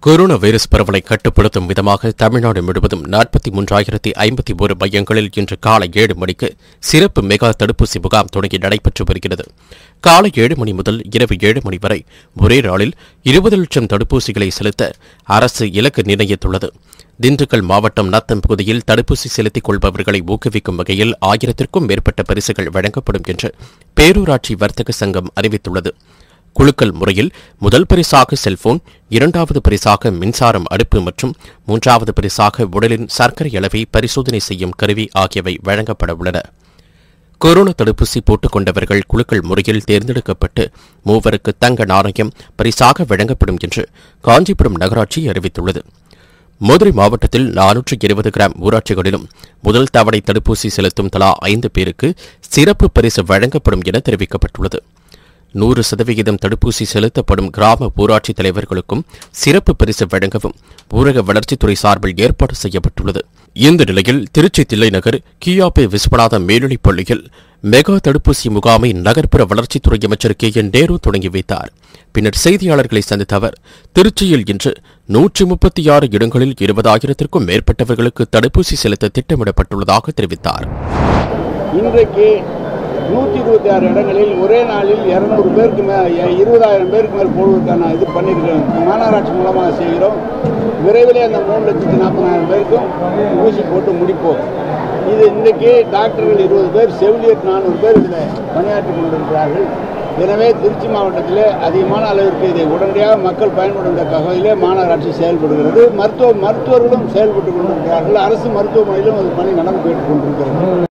corona virus பரவலை கட்டுப்படுத்தும் விதமாக தமிழ்நாடு முழுவதும் நாற்பத்தி மூன்றாயிரத்தி ஐம்பத்தி ஒரு மையங்களில் இன்று காலை ஏழு மணிக்கு சிறப்பு மெகா தடுப்பூசி முகாம் தொடங்கி நடைபெற்று வருகிறது காலை ஏழு மணி முதல் இரவு ஏழு மணி வரை ஒரே நாளில் இருபது லட்சம் தடுப்பூசிகளை செலுத்த அரசு இலக்கு நிர்ணயித்துள்ளது திண்டுக்கல் மாவட்டம் நத்தம் பகுதியில் தடுப்பூசி செலுத்திக் கொள்பவர்களை ஊக்குவிக்கும் வகையில் ஆயிரத்திற்கும் மேற்பட்ட பரிசுகள் வழங்கப்படும் என்று பேரூராட்சி வர்த்தக சங்கம் அறிவித்துள்ளது குலுக்கல் முறையில் முதல் பரிசாக செல்போன் இரண்டாவது பரிசாக மின்சாரம் அடுப்பு மற்றும் மூன்றாவது பரிசாக உடலின் சர்க்கரை அளவை பரிசோதனை செய்யும் கருவி ஆகியவை வழங்கப்பட உள்ளன கொரோனா தடுப்பூசி போட்டுக் கொண்டவர்கள் குலுக்கல் முறையில் தேர்ந்தெடுக்கப்பட்டு மூவருக்கு தங்க நாணயம் பரிசாக வழங்கப்படும் என்று காஞ்சிபுரம் நகராட்சி அறிவித்துள்ளது மதுரை மாவட்டத்தில் நானூற்று இருபது கிராம் ஊராட்சிகளிலும் முதல் தவணை தடுப்பூசி செலுத்தும் தலா ஐந்து பேருக்கு சிறப்பு பரிசு வழங்கப்படும் என தெரிவிக்கப்பட்டுள்ளது நூறு சதவிகிதம் தடுப்பூசி செலுத்தப்படும் கிராம ஊராட்சி தலைவர்களுக்கும் சிறப்பு பரிசு வழங்கவும் ஊரக வளர்ச்சித்துறை சார்பில் ஏற்பாடு செய்யப்பட்டுள்ளது இந்த நிலையில் திருச்சி தில்லைநகர் கியாபே விஸ்வநாதம் மேல்நிலைப் பள்ளியில் மெகா தடுப்பூசி முகாமை நகர்ப்புற வளர்ச்சித்துறை அமைச்சர் கே என் நேரு தொடங்கி வைத்தார் பின்னர் செய்தியாளர்களை சந்தித்த அவர் திருச்சியில் இன்று நூற்றி முப்பத்தி ஆறு இடங்களில் இருபதாயிரத்திற்கும் மேற்பட்டவர்களுக்கு தடுப்பூசி செலுத்த திட்டமிடப்பட்டுள்ளதாக தெரிவித்தார் இன்றைக்கு நூற்றி இருபத்தி ஆறு இடங்களில் ஒரே நாளில் இரநூறு பேருக்கு மே இருபதாயிரம் பேருக்கு மேல் போடுவதற்கான இது பண்ணியிருக்கிறோம் மாநகராட்சி மூலமாக செய்கிறோம் விரைவிலே அந்த மூணு லட்சத்தி நாற்பதாயிரம் பேருக்கும் ஊசி போட்டு முடிப்போம் இது இன்றைக்கு டாக்டர்கள் இருபது பேர் செவிலியர் நானூறு பேர் இதில் பணியாற்றி கொண்டிருக்கிறார்கள் எனவே திருச்சி மாவட்டத்தில் அதிகமான அளவிற்கு இதை உடனடியாக மக்கள் பயன்படுத்த வகையிலே மாநகராட்சி செயல்படுகிறது மருத்துவ மருத்துவர்களும் செயல்பட்டு கொண்டிருக்கிறார்கள் அரசு மருத்துவமனையிலும் அது பணி நடந்து போயிட்டு கொண்டிருக்கிறது